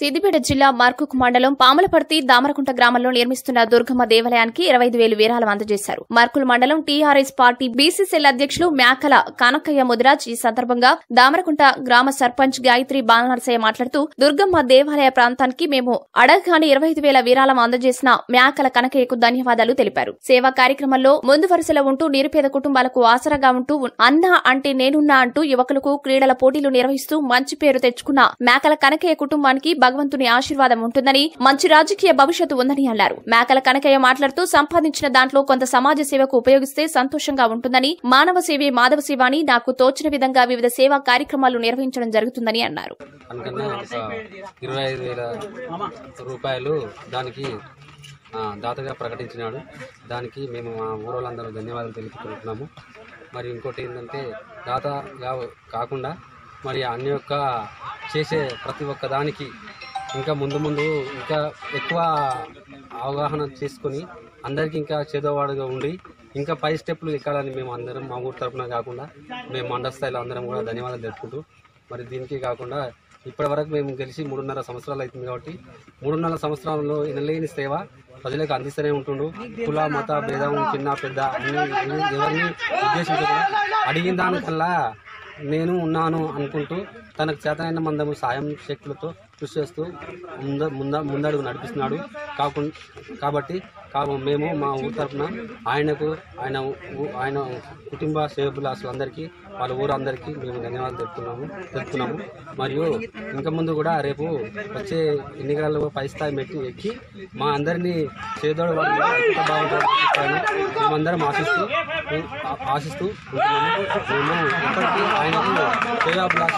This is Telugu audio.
సిద్దిపేట జిల్లా మార్కుక్ మండలం పాములపర్తి దామరకుంట గ్రామంలో నిర్మిస్తున్న దుర్గమ్మ దేవాలయానికి ఇరవై ఐదు వేలు విరాళం అందజేశారు మార్కుల్ మండలం టీఆర్ఎస్ పార్టీ బీసీసీఎల్ అధ్యక్షులు మేకల కానక్కయ్య ముదిరాజ్ ఈ సందర్భంగా దామరకుంట గ్రామ సర్పంచ్ గాయత్రి బాలనరసయ్య మాట్లాడుతూ దుర్గమ్మ దేవాలయ ప్రాంతానికి మేము అడగగానే ఇరవై ఐదు వేల విరాళం అందజేసిన మేకల కనకయ్యకు ధన్యవాదాలు తెలిపారు సేవా కార్యక్రమంలో ముందు వరుసలో ఉంటూ నిరుపేద కుటుంబాలకు ఆసరాగా ఉంటూ అన్న అంటే నేనున్నా అంటూ యువకులకు క్రీడల పోటీలు నిర్వహిస్తూ మంచి పేరు తెచ్చుకున్న మేకల కనకయ్య కుటుంబానికి భగవంతుని ఆశీర్వాదం ఉంటుందని మంచి రాజకీయ భవిష్యత్తు ఉందని అన్నారు మేకల కనకయ్య మాట్లాడుతూ సంపాదించిన దాంట్లో కొంత సమాజ సేవకు ఉపయోగిస్తే సంతోషంగా ఉంటుందని మానవ సేవే మాధవ సేవ అని నాకు తోచిన విధంగా వివిధ సేవా కార్యక్రమాలు నిర్వహించడం జరుగుతుందని అన్నారు అందుకనే ఒక ఇరవై ఐదు వేల రూపాయలు దానికి ఆ, దాతగా ప్రకటించినాడు దానికి మేము మా ఊరోళ్ళందరూ ధన్యవాదాలు తెలుపుకుంటున్నాము మరి ఇంకోటి ఏంటంటే దాతగా కాకుండా మరి అన్ని యొక్క చేసే ప్రతి ఒక్క దానికి ఇంకా ముందు ముందు ఇంకా ఎక్కువ అవగాహన చేసుకొని అందరికీ ఇంకా చేదోవాడుగా ఉండి ఇంకా పై స్టెప్లు ఎక్కాలని మేము అందరం మా ఊరు తరపున కాకుండా మేము మండల స్థాయిలో అందరం కూడా ధన్యవాదాలు తెలుపుకుంటూ మరి దీనికి కాకుండా ఇప్పటి వరకు మేము గెలిచి మూడున్నర సంవత్సరాలు అవుతుంది కాబట్టి మూడున్నర సంవత్సరాలలో ఎనలేని సేవ ప్రజలకు అందిస్తూనే ఉంటుండు కుల మత భేదం చిన్న పెద్ద అన్ని అన్ని ఎవరిని ఉద్దేశించకుండా అడిగిన దానికల్లా నేను ఉన్నాను అనుకుంటూ తనకు చేతనైన మందము సాయం శక్తులతో కృషి చేస్తూ ముంద ముంద ముందడుగు నడిపిస్తున్నాడు కాకుండా కాబట్టి కా మేము మా ఊరు తరఫున ఆయనకు ఆయన ఊ- ఆయన కుటుంబ సేవకులందరికీ వాళ్ళ ఊరు అందరికీ మేము ధన్యవాదాలు తెలుపుతున్నాము తెలుపుతున్నాము మరియు ఇంకా ముందు కూడా రేపు వచ్చే ఎన్నికలలో పై స్థాయి మెట్టి ఎక్కి మా అందరినీ చేదోడు వాళ్ళు ఎంత బాగుంటుందో చూపిస్తారని మేమందరం ఆశిస్తూ ఆ- ఆశిస్తూ ఉంటున్నాము మేము ఇప్పటికీ ఆయనకు సేవాభిలాష